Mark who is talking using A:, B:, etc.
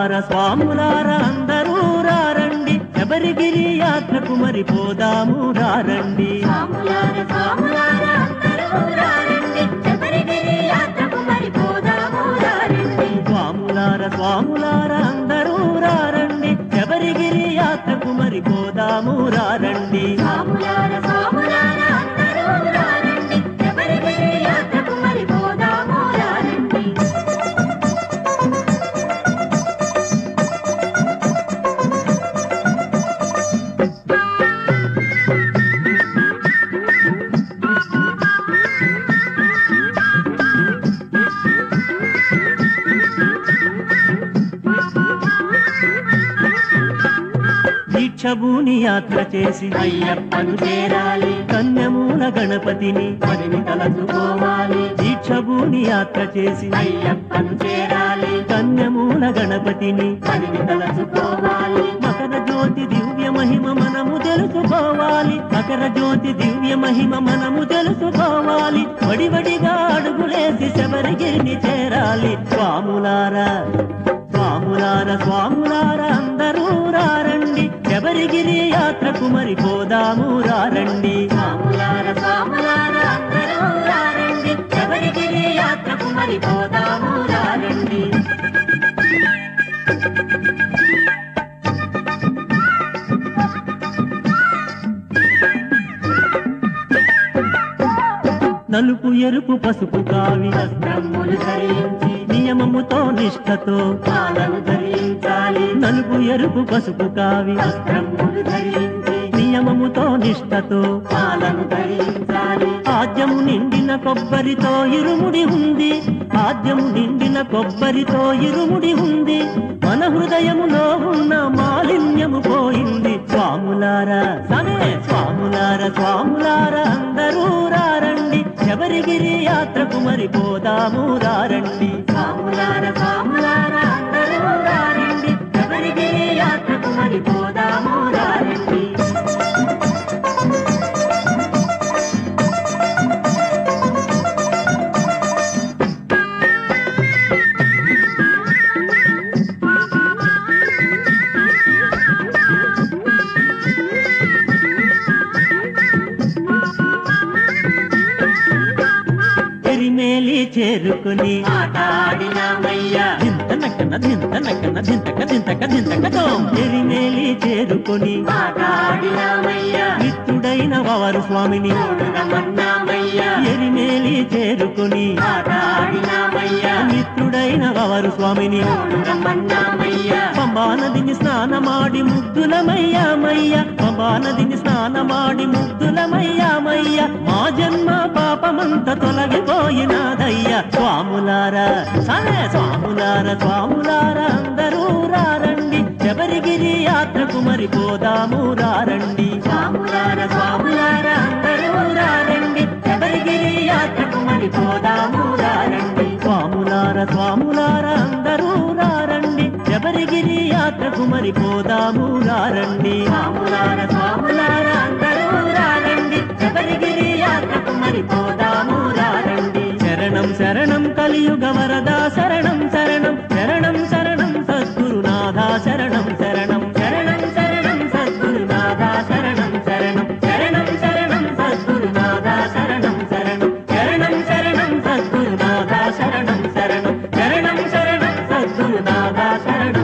A: స్వాములార స్వాములార అందరూ రారండి శబరిగిరి యాత్రకు మరి పోదాము రారండి
B: స్వాములార స్వాములార అందరూ రారండి శబరిగిరి యాత్రకు మరి పోదాము రారండి
A: స్వాములార స్వాములార అందరూ రారండి శబరిగిరి యాత్రకు మరి పోదాము రారండి
B: స్వాములార స్వాములార అందరూ రారండి శబరిగిరి యాత్రకు మరి పోదాము రారండి
A: దీక్షభూని యాత్ర చేసి అయ్యప్పను చేరాలి కన్యమూల గణపతిని పదిని తలచుకోవాలి దీక్షభూని యాత్ర చేసి అయ్యప్పను చేరాలి కన్యమూల గణపతిని పదిని తలచుకోవాలి మకర జ్యోతి దివ్య మహిమ మనము తెలుసుకోవాలి మకర జ్యోతి దివ్య మహిమ మనము తెలుసుకోవాలి వడివడిగా అడుగులేసి శబరిగిరిని చేరాలి స్వాములారా స్వాములార స్వాములార అందరూ రారండి శబరిగిరి యాత్రకు మరి పోదాము రారండి
B: స్వాములార స్వాములార అందరూ రారండి శబరిగిరి యాత్రకు మరి పోదాము రారండి
A: నలుపు ఎరుపు పసుపు కావి వస్త్రములు ధరించి నియమముతో నిష్ఠతో పాలను ధరించాలి నలుపు ఎరుపు పసుపు కావి వస్త్రములు ధరించి నియమముతో నిష్ఠతో పాలను ధరించాలి ఆద్యము నిండిన కొబ్బరితో ఇరుముడి ఉంది ఆద్యము నిండిన కొబ్బరితో ఇరుముడి ఉంది మన హృదయములో ఉన్న మాలిన్యము పోయింది స్వాములారా సమే స్వాములార స్వాములార అందరూ రారండి శబరిగిరి యాత్రకు మరి పోదాము రారండి
B: స్వాములార స్వాములార అందరూ రారండి శబరిగిరి యాత్రకు మరి పోదాము రారండి
A: ఎరిమేలి చేరుకుని
B: ఆటాడినామయ్యా
A: దింత నక్కన దింత నక్కన దింతక దింతక దింతకతో ఎరిమేలి చేరుకుని
B: ఆటాడినామయ్యా
A: మిత్రుడైన వారు స్వామిని
B: చూడమన్నామయ్యా
A: ఎరిమేలి చేరుకుని
B: ఆటాడినామయ్యా
A: మిత్రుడైన వారు స్వామిని
B: చూడమన్నామయ్యా
A: పంబా నదిని స్నానమాడి ముగ్ధులమయ్యామయ్య పంబా నదిని స్నానమాడి ముగ్ధులమయ్యామయ్య మా జన్మ పాపమంత తొలగిపోయినాదయ్య స్వాములారా సరే స్వాములార స్వాములార అందరూ రారండి శబరిగిరి యాత్రకు మరి పోదాము రారండి
B: స్వాములార స్వాములార అందరూ రారండి శబరిగిరి యాత్రకు మరి పోదాము రారండి
A: స్వాములార స్వాములార అందరూ రారండి శబరిగిరి యాత్రకు మరి పోదాము రారండి
B: స్వాములార స్వాములార అందరూ రారండి శబరిగిరి యాత్రకు మరి పోదాము రారండి
A: శరణం శరణం కలియుగ వరదా శరణం శరణం శరణం శరణం సద్గురునాథ శరణం శరణం శరణం శరణం సద్గురునాథ శరణం శరణం శరణం శరణం సద్గురునాథ శరణం శరణం శరణం శరణం సద్గురునాథ శరణం శరణం శరణం శరణం సద్గురునాథ శరణం